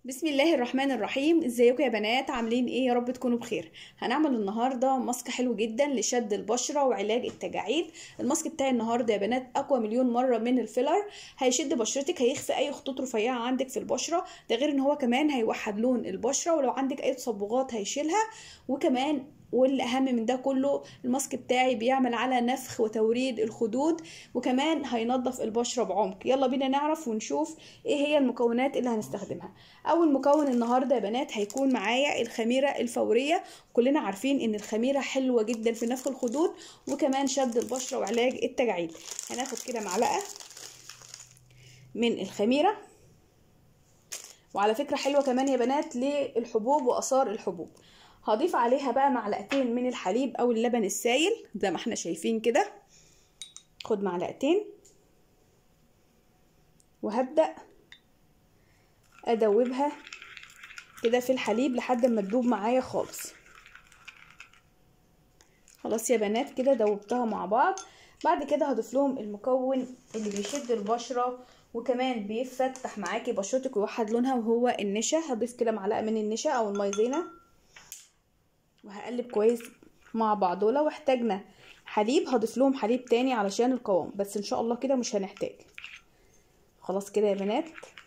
بسم الله الرحمن الرحيم ازيكم يا بنات عاملين ايه يا رب تكونوا بخير هنعمل النهارده ماسك حلو جدا لشد البشره وعلاج التجاعيد الماسك بتاعي النهارده يا بنات اقوى مليون مره من الفيلر هيشد بشرتك هيخفي اي خطوط رفيعه عندك في البشره ده غير ان هو كمان هيوحد لون البشره ولو عندك اي تصبغات هيشيلها وكمان والاهم من ده كله الماسك بتاعي بيعمل على نفخ وتوريد الخدود وكمان هينظف البشره بعمق يلا بينا نعرف ونشوف ايه هي المكونات اللي هنستخدمها اول مكون النهارده يا بنات هيكون معايا الخميره الفوريه كلنا عارفين ان الخميره حلوه جدا في نفخ الخدود وكمان شد البشره وعلاج التجاعيد هناخد كده معلقه من الخميره وعلى فكره حلوه كمان يا بنات للحبوب واثار الحبوب هضيف عليها بقى معلقتين من الحليب او اللبن السايل زي ما احنا شايفين كده خد معلقتين وهبدأ ادوبها كده في الحليب لحد ما تدوب معايا خالص خلاص يا بنات كده دوبتها مع بعض بعد كده هضيف لهم المكون اللي بيشد البشره وكمان بيفتح معاكي بشرتك ويوحد لونها وهو النشا هضيف كده معلقه من النشا او المايزينا وهقلب كويس مع بعض ولو احتاجنا حليب هضيف لهم حليب تاني علشان القوام بس ان شاء الله كده مش هنحتاج خلاص كده يا بنات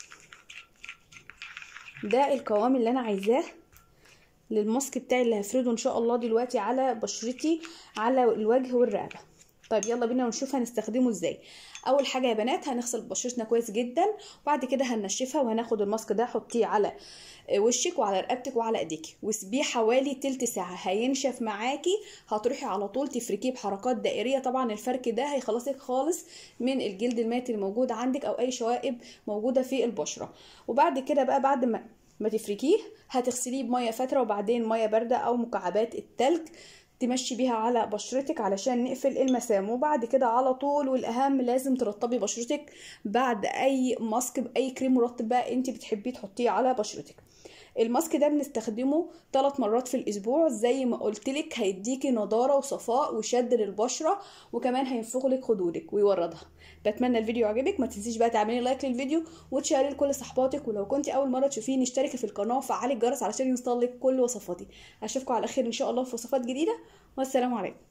ده القوام اللي انا عايزاه للماسك بتاعي اللي هفرده ان شاء الله دلوقتي على بشرتي على الوجه والرقبه طيب يلا بينا ونشوف هنستخدمه ازاي اول حاجه يا بنات هنغسل بشرتنا كويس جدا وبعد كده هننشفها وهناخد الماسك ده حطيه على وشك وعلى رقبتك وعلى ايديك وسيبيه حوالي تلت ساعه هينشف معاكي هتروحي على طول تفركيه بحركات دائريه طبعا الفرك ده هيخلصك خالص من الجلد المائت اللي موجود عندك او اي شوائب موجوده في البشره وبعد كده بقى بعد ما ما تفركيه هتغسليه بميه فتره وبعدين ميه بارده او مكعبات التلج تمشي بيها على بشرتك علشان نقفل المسام وبعد كده على طول والاهم لازم ترطبي بشرتك بعد اي ماسك باي كريم مرطب بقى انت بتحبيه تحطيه على بشرتك الماسك ده بنستخدمه ثلاث مرات في الاسبوع زي ما قلت لك هيديكي نضاره وصفاء وشد للبشره وكمان هينفخ لك خدودك ويوردها بتمنى الفيديو يعجبك ما تنسيش بقى تعملي لايك للفيديو وتشاري لكل صحباتك ولو كنت اول مره تشوفيني اشتركي في القناه وفعلي الجرس علشان يوصل لك كل وصفاتي اشوفكم على خير ان شاء الله في وصفات جديده والسلام عليكم